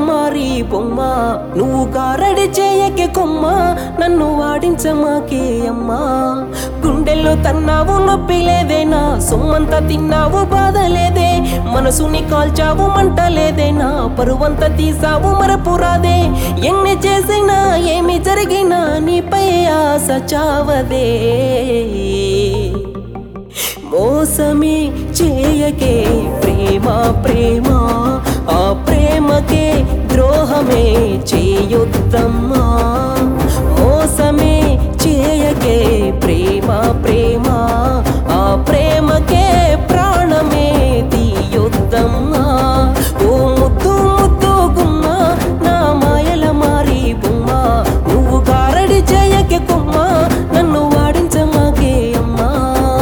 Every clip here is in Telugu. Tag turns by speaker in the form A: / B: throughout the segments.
A: మారి బొమ్మ నువ్వు గారడి చేయకే కొమ్మ నన్ను వాడించమాకే అమ్మా గుండెల్లో తన్నావు నొప్పి లేదేనా సొమ్మంతా తిన్నావు బాధ లేదే మనసుని కాల్చావు మంట లేదేనా పరువంతా తీసావు మరపు రాదే ఎన్ని చేసినా ఏమి జరిగినా నీపై ఆశ చావదే మోసమే చేయకే ప్రేమ ప్రేమ ఆ ప్రేమకే ద్రోహమే చేయొద్దమ్మా మోసమే చేయకే ప్రేమ ప్రేమ ఆ ప్రేమకే ప్రాణమే తీయొద్దమ్మా ఓ ముద్దు ముద్దు గుమ్మ నా మాయల మారి బొమ్మ నువ్వు గారడి చేయకే కొమ్మ నన్ను వాడించమాకే అమ్మా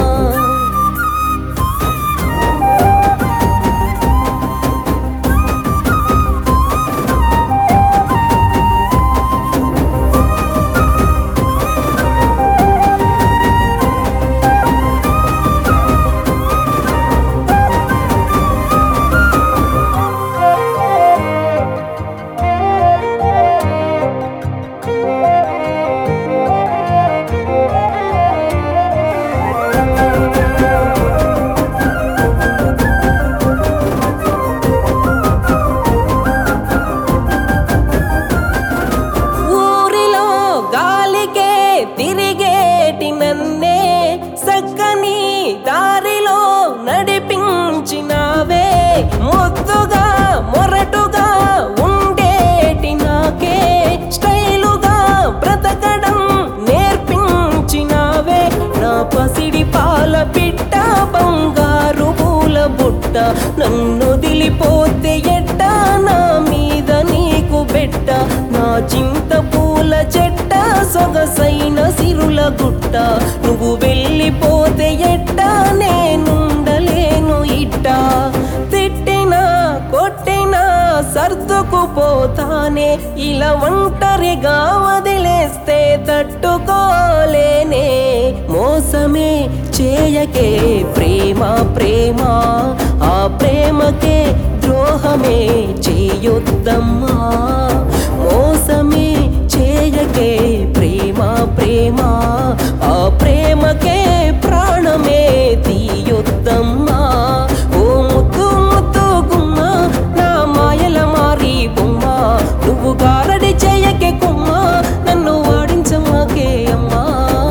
A: ఊరిలో గాలికే తిరిగేటి నన్నే సక్కని దారిలో నడిపించినావే ముద్దుగా మొరటుగా ఉండేటి నాకే స్టైలుగా బ్రతకడం నేర్పించినావే నా పసిడి పాల పిట్ట బంగారు పూల బుట్ట నన్ను వదిలిపోతే ఎట్ట నా మీద నీకు బెట్ట నా చింత పూల చెట్ట సొగసైన సిరుల గుట్ట నువ్వు వెళ్ళిపోతే ఎట్ట నేనుండలేను ఇట్ట తిట్టినా కొట్టినా సర్దుకుపోతానే ఇలా ఒంటరిగా వదిలేస్తే తట్టుకోలేనే మోసమే చేయకే ప్రేమ ప్రేమ ఆ ప్రేమకే ద్రోహమే చేయొద్దమ్మా మోసమే చేయకే ప్రేమ ప్రేమ ఆ ప్రేమకే ప్రాణమే తీయొద్దమ్మా ఓ ముద్దు ముద్దు గుమ్మ నా మాయల మారి బొమ్మ నువ్వు గారడి చేయకే కుమ్మ నన్ను వాడించమాకే అమ్మా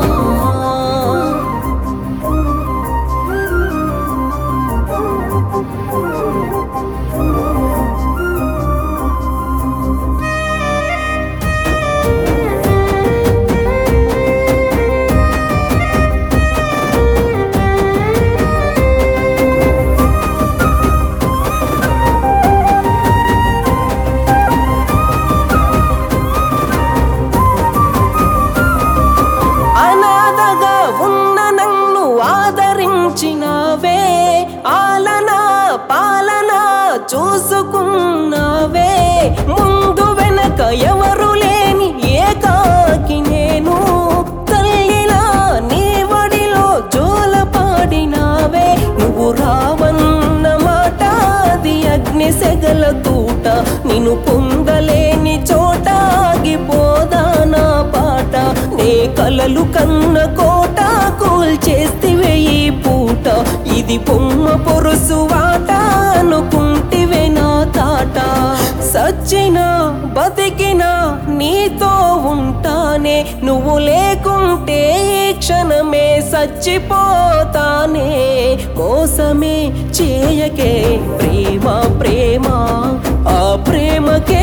A: అనాథగా ఉన్న నన్ను ఆదరించినవే ఆలన పాలన చూసుకున్నావే ముందు వెనక ఎవరు లేని ఏకాకి నేను తల్లిలా నీ వడిలో జోల పాడినావే నువ్వు రావన్న మాట అది అగ్ని సెగల తూట నిన్ను పొందలేని చోట ఆగిపోదా నా పాట నే కలలు కన్న కోట కూల్చేస్తివే ఈ పూట ఇది బొమ్మ పొరుసు వాట అనుకుంటివే నా తాట సచ్చినా బతికినా నీతో ఉంటానే నువ్వు లేకుంటే ఈ క్షణమే చచ్చిపోతానే మోసమే చేయకే ప్రేమ ప్రేమ ఆ ప్రేమకే